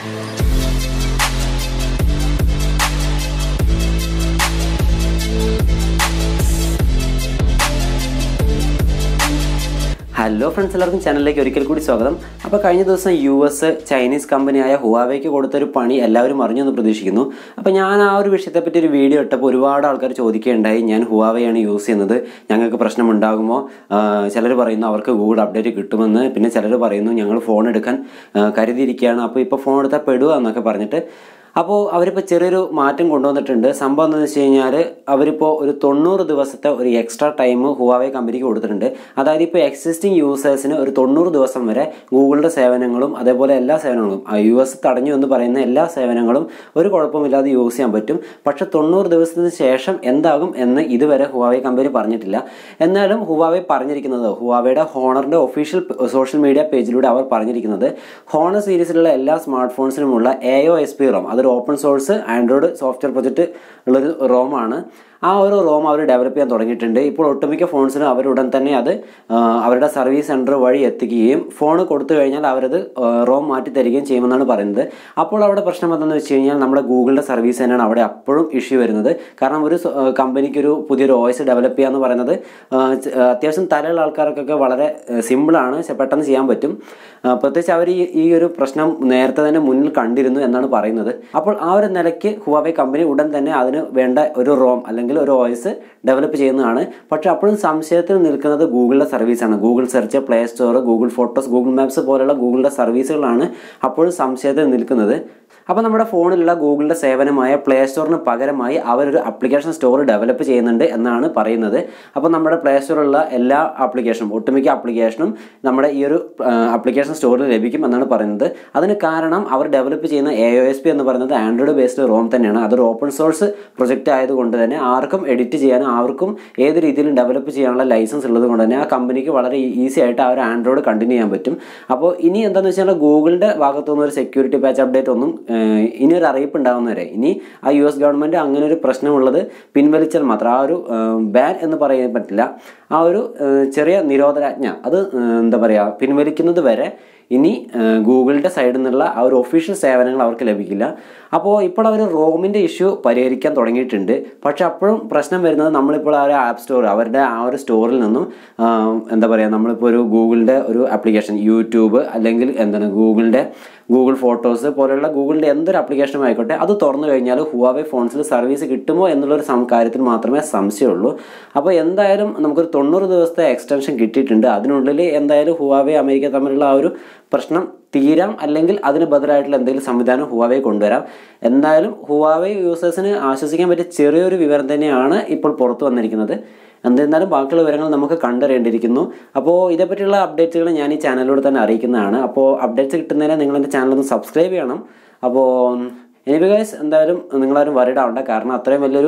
hello friends എല്ലാവർക്കും ചാനലിലേക്ക് ഒരിക്കൽ കൂടി സ്വാഗതം അപ്പോൾ കഴിഞ്ഞ ദിവസം യു എസ് ചൈനീസ് കമ്പനിയായ ഹുവാവേക്ക് കൊടുത്തൊരു പണി എല്ലാവരും അറിഞ്ഞെന്ന് പ്രതീക്ഷിക്കുന്നു അപ്പോൾ ഞാൻ ആ ഒരു വിഷയത്തെപ്പറ്റി ഒരു വീഡിയോ ഇട്ടപ്പോൾ ഒരുപാട് ആൾക്കാർ ചോദിക്കുകയുണ്ടായി ഞാൻ ഹുവാവയാണ് യൂസ് ചെയ്യുന്നത് ഞങ്ങൾക്ക് പ്രശ്നമുണ്ടാകുമോ ചിലർ പറയുന്നു അവർക്ക് ഗൂഗിൾ അപ്ഡേറ്റ് കിട്ടുമെന്ന് പിന്നെ ചിലർ പറയുന്നു ഞങ്ങൾ ഫോൺ എടുക്കാൻ ആ, കരുതിയിരിക്കുകയാണ് അപ്പോൾ ഇപ്പോൾ ഫോൺ എടുത്താൽ പെടുക എന്നൊക്കെ പറഞ്ഞിട്ട് അപ്പോൾ അവരിപ്പോൾ ചെറിയൊരു മാറ്റം കൊണ്ടുവന്നിട്ടുണ്ട് സംഭവം എന്താണെന്ന് വെച്ച് കഴിഞ്ഞാൽ അവരിപ്പോൾ ഒരു തൊണ്ണൂറ് ദിവസത്തെ ഒരു എക്സ്ട്രാ ടൈം ഹുവാവേ കമ്പനിക്ക് കൊടുത്തിട്ടുണ്ട് അതായത് ഇപ്പോൾ എക്സിസ്റ്റിംഗ് യൂസേഴ്സിന് ഒരു തൊണ്ണൂറ് ദിവസം വരെ ഗൂഗിളിൻ്റെ സേവനങ്ങളും അതേപോലെ എല്ലാ സേവനങ്ങളും യു എസ് തടഞ്ഞു എന്ന് പറയുന്ന എല്ലാ സേവനങ്ങളും ഒരു കുഴപ്പമില്ലാതെ യൂസ് ചെയ്യാൻ പറ്റും പക്ഷേ തൊണ്ണൂറ് ദിവസത്തിന് ശേഷം എന്താകും എന്ന് ഇതുവരെ ഹുവാവേ കമ്പനി പറഞ്ഞിട്ടില്ല എന്നാലും ഹുവാവേ പറഞ്ഞിരിക്കുന്നത് ഹുവാവയുടെ ഹോണറിൻ്റെ ഒഫീഷ്യൽ സോഷ്യൽ മീഡിയ പേജിലൂടെ അവർ പറഞ്ഞിരിക്കുന്നത് ഹോണർ സീരീസിലുള്ള എല്ലാ സ്മാർട്ട് ഫോൺസിനുമുള്ള A O S P ROM അതൊരു open source android software project ഉള്ളൊരു റോമാണ് ആ ഒരു റോം അവർ ഡെവലപ്പ് ചെയ്യാൻ തുടങ്ങിയിട്ടുണ്ട് ഇപ്പോൾ ഒട്ടുമിക്ക ഫോൺസിനും അവർ ഉടൻ തന്നെ അത് ആ, അവരുടെ സർവീസ് സെൻറ്റർ വഴി എത്തിക്കുകയും ഫോൺ കൊടുത്തു കഴിഞ്ഞാൽ അവരത് റോം മാറ്റി തരികയും ചെയ്യുമെന്നാണ് പറയുന്നത് അപ്പോൾ അവിടെ പ്രശ്നം എന്താണെന്ന് വെച്ച് കഴിഞ്ഞാൽ നമ്മുടെ ഗൂഗിളിൻ്റെ സർവീസ് തന്നെയാണ് അവിടെ അപ്പോഴും ഇഷ്യൂ വരുന്നത് കാരണം ഒരു സ- ആ, കമ്പനിക്ക് ഒരു പുതിയൊരു ഓയിസ് ഡെവലപ്പ് ചെയ്യുക എന്ന് പറയുന്നത് ആ, ച- ആ, അത്യാവശ്യം തലയുള്ള ആൾക്കാർക്കൊക്കെ വളരെ സിമ്പിളാണ് പെട്ടെന്ന് ചെയ്യാൻ പറ്റും ആ, പ്രത്യേകിച്ച് അവർ ഈ ഈ ഒരു പ്രശ്നം നേരത്തെ തന്നെ മുന്നിൽ കണ്ടിരുന്നു എന്നാണ് പറയുന്നത് അപ്പോൾ ആ ഒരു നിലയ്ക്ക് ഹുവാവേ കമ്പനി ഉടൻ തന്നെ അതിന് വേണ്ട ഒരു റോം അല്ലെങ്കിൽ ഒരു ഓയിസ് ഡെവലപ്പ് ചെയ്യുന്നതാണ് പക്ഷേ അപ്പോഴും സംശയത്തിൽ നിൽക്കുന്നത് ഗൂഗിളിൻ്റെ സർവീസാണ് Google search play store Google photos Google maps പോലുള്ള ഗൂഗിളിൻ്റെ സർവീസുകളാണ് അപ്പോഴും സംശയത്തിൽ നിൽക്കുന്നത് അപ്പോൾ നമ്മുടെ ഫോണിലുള്ള ഗൂഗിളിൻ്റെ സേവനമായ പ്ലേ സ്റ്റോറിന് പകരമായി അവരൊരു ആപ്ലിക്കേഷൻ സ്റ്റോർ ഡെവലപ്പ് ചെയ്യുന്നുണ്ട് എന്നാണ് പറയുന്നത് അപ്പോൾ നമ്മുടെ പ്ലേ സ്റ്റോറിലുള്ള എല്ലാ ആപ്ലിക്കേഷനും ഒട്ടുമിക്ക ആപ്ലിക്കേഷനും നമ്മുടെ ഈ ഒരു ആപ്ലിക്കേഷൻ സ്റ്റോറിൽ ലഭിക്കും എന്നാണ് പറയുന്നത് അതിന് കാരണം അവർ ഡെവലപ്പ് ചെയ്യുന്ന എ ഒ എസ് പി എന്ന് പറയുന്നത് ആൻഡ്രോയിഡ് ബേസ്ഡ് റോം തന്നെയാണ് അതൊരു ഓപ്പൺ സോഴ്സ് പ്രൊജക്റ്റ് ആയതുകൊണ്ട് തന്നെ ആർക്കും എഡിറ്റ് ചെയ്യാനും ആർക്കും ഏത് രീതിയിലും ഡെവലപ്പ് ചെയ്യാനുള്ള ലൈസൻസ് ഉള്ളത് കൊണ്ട് തന്നെ ആ കമ്പനിക്ക് വളരെ ഈസി ആയിട്ട് ആ ഒരു ആൻഡ്രോയിഡ് കണ്ടിന്യൂ ചെയ്യാൻ പറ്റും അപ്പോൾ ഇനി എന്താണെന്ന് വെച്ചാൽ ഗൂഗിളിൻ്റെ ഭാഗത്തുനിന്ന് ഒരു സെക്യൂരിറ്റി പാച്ച് അപ്ഡേറ്റ് ഒന്നും ഏഹ്, ഇനി ഒരു അറിയിപ്പ് ഉണ്ടാകുന്നവരെ ഇനി ആ യു എസ് ഗവൺമെൻറ് അങ്ങനെ ഒരു പ്രശ്നമുള്ളത് പിൻവലിച്ചാൽ മാത്രം ആ ഒരു ബാൻ എന്ന് പറയാൻ പറ്റില്ല ആ ഒരു ഏഹ്, ചെറിയ നിരോധനാജ്ഞ അത് ഏഹ്, എന്താ പറയുക പിൻവലിക്കുന്നത് വരെ ഇനി ഏഹ്, ഗൂഗിളിൻ്റെ സൈഡിൽ നിന്നുള്ള ആ ഒരു ഒഫീഷ്യൽ സേവനങ്ങൾ അവർക്ക് ലഭിക്കില്ല അപ്പോൾ ഇപ്പോൾ അവർ റോമിൻ്റെ ഇഷ്യൂ പരിഹരിക്കാൻ തുടങ്ങിയിട്ടുണ്ട് പക്ഷെ അപ്പോഴും പ്രശ്നം വരുന്നത് നമ്മളിപ്പോൾ ആ ഒരു ആപ്പ് സ്റ്റോർ അവരുടെ ആ ഒരു സ്റ്റോറിൽ നിന്നും ആഹ്, എന്താ പറയുക നമ്മളിപ്പോൾ ഒരു ഗൂഗിളിൻ്റെ ഒരു ആപ്ലിക്കേഷൻ യൂട്യൂബ് അല്ലെങ്കിൽ എന്താണ് ഗൂഗിളിൻ്റെ ഗൂഗിൾ ഫോട്ടോസ് പോലെയുള്ള ഗൂഗിളിൻ്റെ എന്തൊരു ആപ്ലിക്കേഷനും ആയിക്കോട്ടെ അത് തുറന്നു കഴിഞ്ഞാൽ ഹുവാവേ ഫോൺസിൽ സർവീസ് കിട്ടുമോ എന്നുള്ളൊരു സം കാര്യത്തിൽ മാത്രമേ സംശയമുള്ളൂ അപ്പോൾ എന്തായാലും നമുക്കൊരു തൊണ്ണൂറ് ദിവസത്തെ എക്സ്റ്റൻഷൻ കിട്ടിയിട്ടുണ്ട് അതിനുള്ളിൽ എന്തായാലും ഹുവാവേ അമേരിക്ക തമ്മിലുള്ള ആ ഒരു പ്രശ്നം തീരാം അല്ലെങ്കിൽ അതിന് ബദലായിട്ടുള്ള എന്തെങ്കിലും സംവിധാനം ഹുവാവേ കൊണ്ടുവരാം എന്തായാലും ഹുവാവേ യൂസേഴ്സിന് ആശ്വസിക്കാൻ പറ്റിയ ചെറിയൊരു വിവരം തന്നെയാണ് ഇപ്പോൾ പുറത്തു വന്നിരിക്കുന്നത് എന്നിരുന്നാലും ബാക്കിയുള്ള വിവരങ്ങൾ നമുക്ക് കണ്ടറിയേണ്ടിയിരിക്കുന്നു അപ്പോൾ ഇതേപ്പറ്റിയുള്ള അപ്ഡേറ്റുകൾ ഞാൻ ഈ ചാനലിലൂടെ തന്നെ അറിയിക്കുന്നതാണ് അപ്പോൾ അപ്ഡേറ്റ്സ് കിട്ടുന്നതിന് നിങ്ങൾ എൻ്റെ ചാനൽ ഒന്ന് സബ്സ്ക്രൈബ് ചെയ്യണം അപ്പോൾ എനിവേ ഗൈസ് എന്തായാലും നിങ്ങളാരും വറിഡ് ആവണ്ട കാരണം അത്രയും വലിയൊരു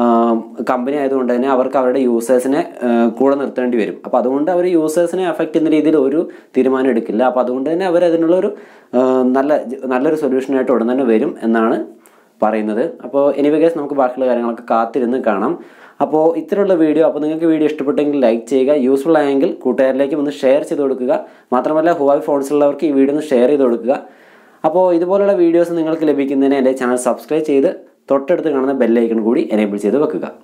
കമ്പനി ആയതുകൊണ്ട് തന്നെ അവർക്ക് അവരുടെ യൂസേഴ്സിനെ കൂടെ നിർത്തേണ്ടി വരും അപ്പോൾ അതുകൊണ്ട് അവർ യൂസേഴ്സിനെ അഫക്റ്റ് ചെയ്യുന്ന രീതിയിൽ ഒരു തീരുമാനം എടുക്കില്ല അപ്പോൾ അതുകൊണ്ട് തന്നെ അവർ അതിനുള്ളൊരു ആ, നല്ല നല്ലൊരു സൊല്യൂഷനായിട്ട് ഉടൻ തന്നെ വരും എന്നാണ് പറയുന്നത് അപ്പോൾ എനിവേ ഗൈസ് നമുക്ക് ബാക്കിയുള്ള കാര്യങ്ങളൊക്കെ കാത്തിരുന്ന് കാണാം അപ്പോൾ ഇത്തരമുള്ള വീഡിയോ അപ്പോൾ നിങ്ങൾക്ക് വീഡിയോ ഇഷ്ടപ്പെട്ടെങ്കിൽ ലൈക്ക് ചെയ്യുക യൂസ്ഫുൾ ആയെങ്കിൽ കൂട്ടുകാരിലേക്കും ഒന്ന് ഷെയർ ചെയ്ത് കൊടുക്കുക മാത്രമല്ല ഹുവായ് ഫോൺസിലുള്ളവർക്ക് ഈ വീഡിയോ ഒന്ന് ഷെയർ ചെയ്ത് കൊടുക്കുക അപ്പോൾ ഇതുപോലുള്ള വീഡിയോസ് നിങ്ങൾക്ക് ലഭിക്കുന്നതിന് എൻ്റെ ചാനൽ സബ്സ്ക്രൈബ് ചെയ്ത് തൊട്ടടുത്ത് കാണുന്ന ബെല്ലൈക്കൺ കൂടി എനേബിൾ ചെയ്ത് വെക്കുക